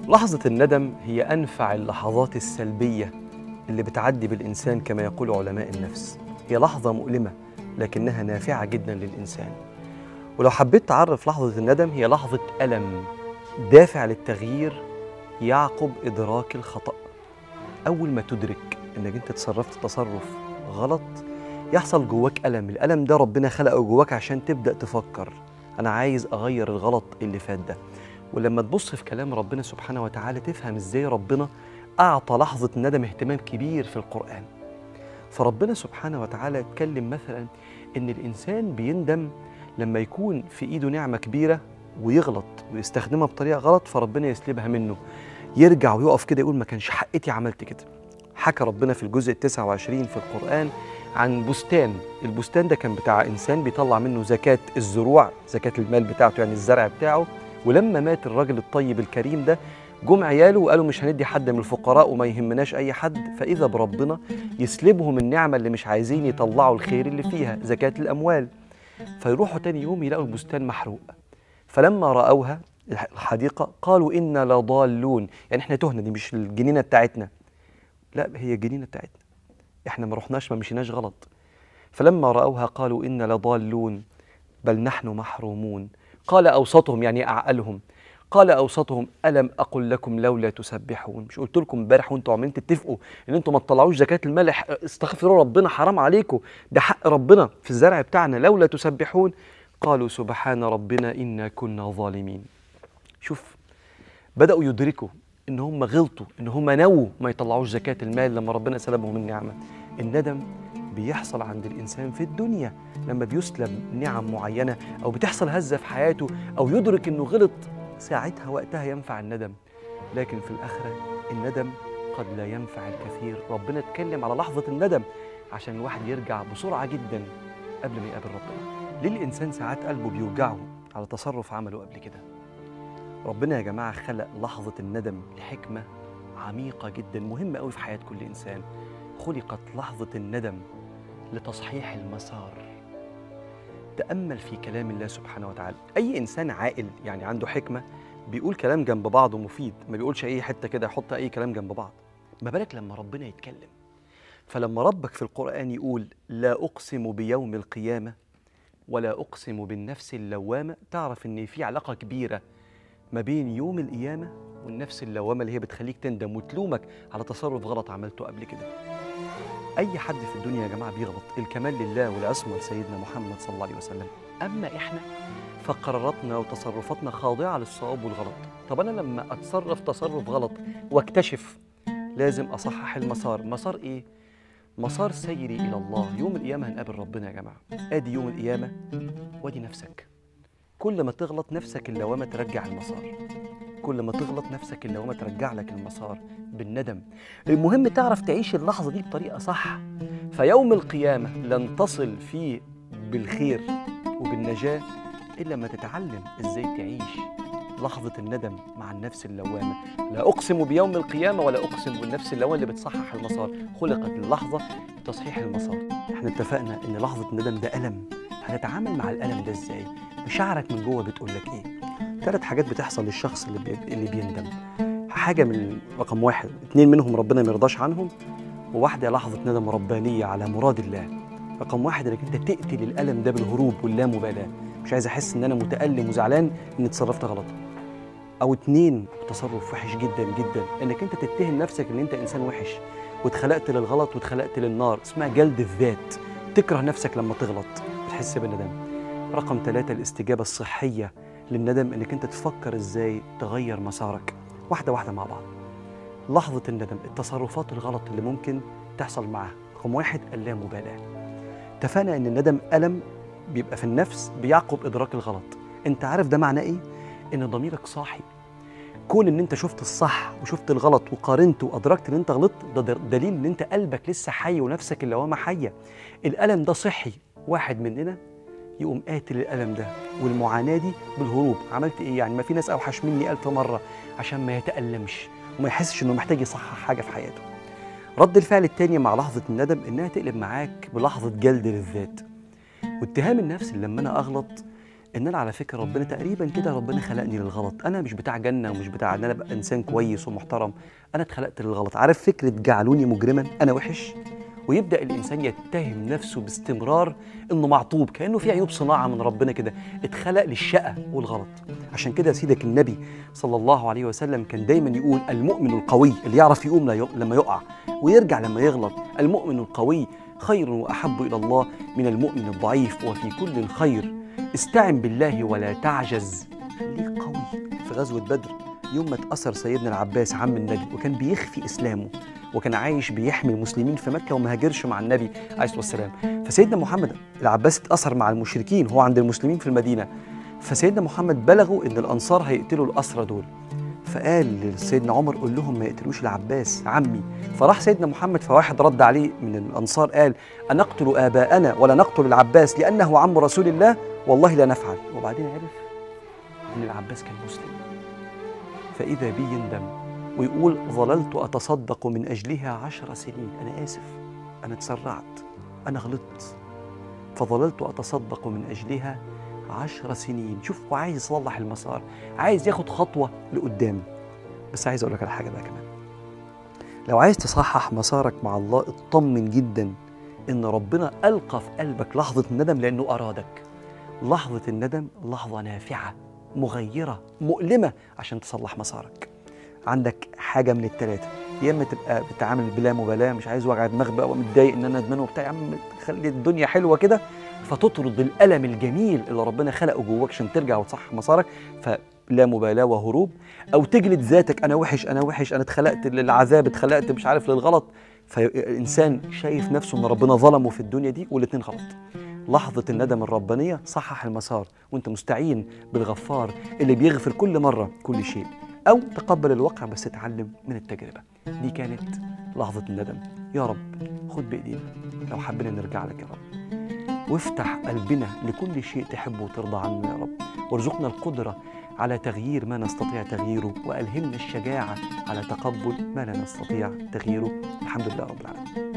لحظة الندم هي أنفع اللحظات السلبية اللي بتعدي بالإنسان كما يقول علماء النفس هي لحظة مؤلمة لكنها نافعة جدا للإنسان ولو حبيت تعرف لحظة الندم هي لحظة ألم دافع للتغيير يعقب إدراك الخطأ أول ما تدرك إنك أنت تصرفت تصرف غلط يحصل جواك ألم الألم ده ربنا خلقه جواك عشان تبدأ تفكر أنا عايز أغير الغلط اللي فات ده ولما تبص في كلام ربنا سبحانه وتعالى تفهم إزاي ربنا أعطى لحظة الندم اهتمام كبير في القرآن فربنا سبحانه وتعالى اتكلم مثلا إن الإنسان بيندم لما يكون في إيده نعمة كبيرة ويغلط ويستخدمها بطريقة غلط فربنا يسلبها منه يرجع ويقف كده يقول ما كانش حقتي عملت كده حكى ربنا في الجزء التسعة وعشرين في القرآن عن بستان البستان ده كان بتاع إنسان بيطلع منه زكاة الزروع زكاة المال بتاعته يعني الزرع بتاعه ولما مات الراجل الطيب الكريم ده جم عياله وقالوا مش هندي حد من الفقراء وما يهمناش أي حد فإذا بربنا يسلبهم النعمة اللي مش عايزين يطلعوا الخير اللي فيها زكاة الأموال فيروحوا تاني يوم يلاقوا البستان محروق فلما رأوها الحديقة قالوا إنا لضالون يعني إحنا تهنا دي مش الجنينة بتاعتنا لا هي الجنينة بتاعتنا إحنا ما رحناش ما مشيناش غلط فلما رأوها قالوا إنا لضالون بل نحن محرومون قال أوسطهم يعني أعقلهم قال أوسطهم ألم أقل لكم لولا تسبحون مش قلت لكم امبارح وانتوا عمالين تتفقوا ان انتوا ما تطلعوش زكاة المال استغفروا ربنا حرام عليكم ده حق ربنا في الزرع بتاعنا لولا تسبحون قالوا سبحان ربنا إنا كنا ظالمين شوف بدأوا يدركوا إن هم غلطوا إن هم نووا ما يطلعوش زكاة المال لما ربنا سلبهم النعمة الندم بيحصل عند الإنسان في الدنيا لما بيسلب نعم معينة أو بتحصل هزة في حياته أو يدرك إنه غلط ساعتها وقتها ينفع الندم لكن في الآخرة الندم قد لا ينفع الكثير ربنا اتكلم على لحظة الندم عشان الواحد يرجع بسرعة جدا قبل ما يقابل ربنا ليه الإنسان ساعات قلبه بيوجعه على تصرف عمله قبل كده ربنا يا جماعة خلق لحظة الندم لحكمة عميقة جدا مهمة قوي في حياة كل إنسان خلقت لحظة الندم لتصحيح المسار تأمل في كلام الله سبحانه وتعالى أي إنسان عاقل يعني عنده حكمة بيقول كلام جنب بعضه مفيد ما بيقولش أي حتة كده يحط أي كلام جنب بعض ما بالك لما ربنا يتكلم فلما ربك في القرآن يقول لا أقسم بيوم القيامة ولا أقسم بالنفس اللوامة تعرف إن في علاقة كبيرة ما بين يوم القيامة والنفس اللوامة اللي هي بتخليك تندم وتلومك على تصرف غلط عملته قبل كده أي حد في الدنيا يا جماعة بيغلط الكمال لله والعصمة لسيدنا محمد صلى الله عليه وسلم أما إحنا فقراراتنا وتصرفاتنا خاضعة للصواب والغلط طب أنا لما أتصرف تصرف غلط واكتشف لازم أصحح المسار مسار إيه؟ مسار سيري إلى الله يوم القيامة هنقابل ربنا يا جماعة آدي يوم القيامة وادي نفسك كل ما تغلط نفسك اللوامة ترجع المسار كل ما تغلط نفسك اللوامة ترجع لك المسار بالندم المهم تعرف تعيش اللحظة دي بطريقة صح فيوم القيامة لن تصل فيه بالخير وبالنجاة إلا ما تتعلم إزاي تعيش لحظة الندم مع النفس اللوامة لا أقسم بيوم القيامة ولا أقسم بالنفس اللوامة اللي بتصحح المسار خلقت اللحظة لتصحيح المسار احنا اتفقنا إن لحظة الندم ده ألم هنتعامل مع الألم ده إزاي مشاعرك من جوه بتقول لك إيه ثلاث حاجات بتحصل للشخص اللي, بي... اللي بيندم حاجة من رقم واحد اتنين منهم ربنا ما يرضاش عنهم وواحدة لحظة ندم ربانية على مراد الله رقم واحد انك انت تقتل الألم ده بالهروب واللامبالاة مش عايز احس ان انا متألم وزعلان اني اتصرفت غلط او اتنين تصرف وحش جدا جدا انك انت تتهم نفسك ان انت انسان وحش واتخلقت للغلط واتخلقت للنار اسمها جلد الذات تكره نفسك لما تغلط تحس بالندم رقم ثلاثة الاستجابة الصحية للندم انك انت تفكر ازاي تغير مسارك واحدة واحدة مع بعض لحظة الندم التصرفات الغلط اللي ممكن تحصل معاها رقم واحد اللامبالاة اتفقنا ان الندم ألم بيبقى في النفس بيعقب إدراك الغلط انت عارف ده معناه ايه؟ ان ضميرك صاحي كون ان انت شفت الصح وشفت الغلط وقارنت وادركت ان انت غلطت ده دليل ان انت قلبك لسه حي ونفسك اللوامه حيه الالم ده صحي واحد مننا يقوم قاتل الالم ده والمعاناه دي بالهروب عملت ايه يعني ما في ناس اوحش مني ألف مره عشان ما يتالمش وما يحسش انه محتاج يصحح حاجه في حياته رد الفعل التاني مع لحظه الندم انها تقلب معاك بلحظه جلد للذات واتهام النفس لما انا اغلط ان انا على فكره ربنا تقريبا كده ربنا خلقني للغلط انا مش بتاع جنه ومش بتاع ان انا ابقى انسان كويس ومحترم انا اتخلقت للغلط عارف فكره جعلوني مجرما انا وحش ويبدا الانسان يتهم نفسه باستمرار انه معطوب كانه في عيوب صناعه من ربنا كده اتخلق للشقه والغلط عشان كده سيدك النبي صلى الله عليه وسلم كان دايما يقول المؤمن القوي اللي يعرف يقوم لما يقع ويرجع لما يغلط المؤمن القوي خير واحب الى الله من المؤمن الضعيف وفي كل خير استعن بالله ولا تعجز خليك قوي في غزوه بدر يوم ما اتأثر سيدنا العباس عم النبي وكان بيخفي إسلامه وكان عايش بيحمي المسلمين في مكة وما هاجرش مع النبي عليه الصلاة والسلام فسيدنا محمد العباس اتأثر مع المشركين هو عند المسلمين في المدينة فسيدنا محمد بلغوا إن الأنصار هيقتلوا الأسرى دول فقال لسيدنا عمر قول لهم ما يقتلوش العباس عمي فراح سيدنا محمد فواحد رد عليه من الأنصار قال أنقتل آباءنا ولا نقتل العباس لأنه عم رسول الله والله لا نفعل وبعدين عرف أن العباس كان مسلم فإذا بي يندم ويقول ظللت أتصدق من أجلها عشر سنين أنا آسف أنا تسرعت أنا غلطت فظللت أتصدق من أجلها عشر سنين شوف هو عايز يصلح المسار عايز ياخد خطوة لقدام بس عايز أقول لك على حاجة بقى كمان لو عايز تصحح مسارك مع الله اطمن جدا إن ربنا ألقى في قلبك لحظة الندم لأنه أرادك لحظة الندم لحظة نافعة مغيرة مؤلمة عشان تصلح مسارك عندك حاجة من التلاتة يا إما تبقى بتتعامل بلا مبالاة مش عايز وجع دماغ بقى ومتضايق إن أنا ندمان وبتاع يا عم خلي الدنيا حلوة كده فتطرد الألم الجميل اللي ربنا خلقه جواك عشان ترجع وتصحح مسارك فلا مبالاة وهروب أو تجلد ذاتك أنا وحش أنا وحش أنا اتخلقت للعذاب اتخلقت مش عارف للغلط فالإنسان شايف نفسه إن ربنا ظلمه في الدنيا دي والاتنين غلط لحظة الندم الربانية صحح المسار وانت مستعين بالغفار اللي بيغفر كل مرة كل شيء أو تقبل الواقع بس اتعلم من التجربة دي كانت لحظة الندم يا رب خد بإيدينا لو حبينا نرجع لك يا رب وافتح قلبنا لكل شيء تحبه وترضى عنه يا رب وارزقنا القدرة على تغيير ما نستطيع تغييره وألهمنا الشجاعة على تقبل ما لا نستطيع تغييره الحمد لله رب العالمين